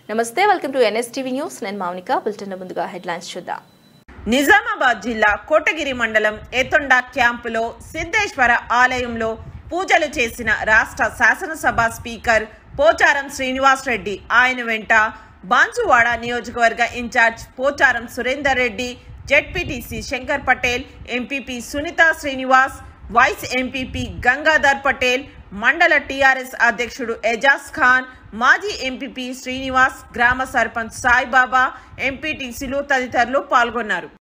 నమస్తే welcome to NSTV news నేను Mounika bulletin ముందుగా హెడ్లైన్స్ చూద్దాం నిజామాబాద్ జిల్లా కోటగిరి మండలం ఏతొండ క్యాంపులో సిద్ధేశ్వర ఆలయంలో పూజలు చేసిన రాష్ట్ర శాసనసభ స్పీకర్ పోచారం శ్రీనివాస్ రెడ్డి ఆయన వెంట బాన్సువాడ నియోజకవర్గ in-charge Pocharam Surender Reddy ZPTC Shankar Patel MPP Sunitha Srinivas vice MPP Gangadhar Patel మండల టీఆర్ఎస్ అధ్యక్షుడు ఎజాజ్ ఖాన్ మాజీ ఎంపీపీ శ్రీనివాస్ గ్రామ సర్పంచ్ సాయిబాబా ఎంపీటీసీలు తదితరులు పాల్గొన్నారు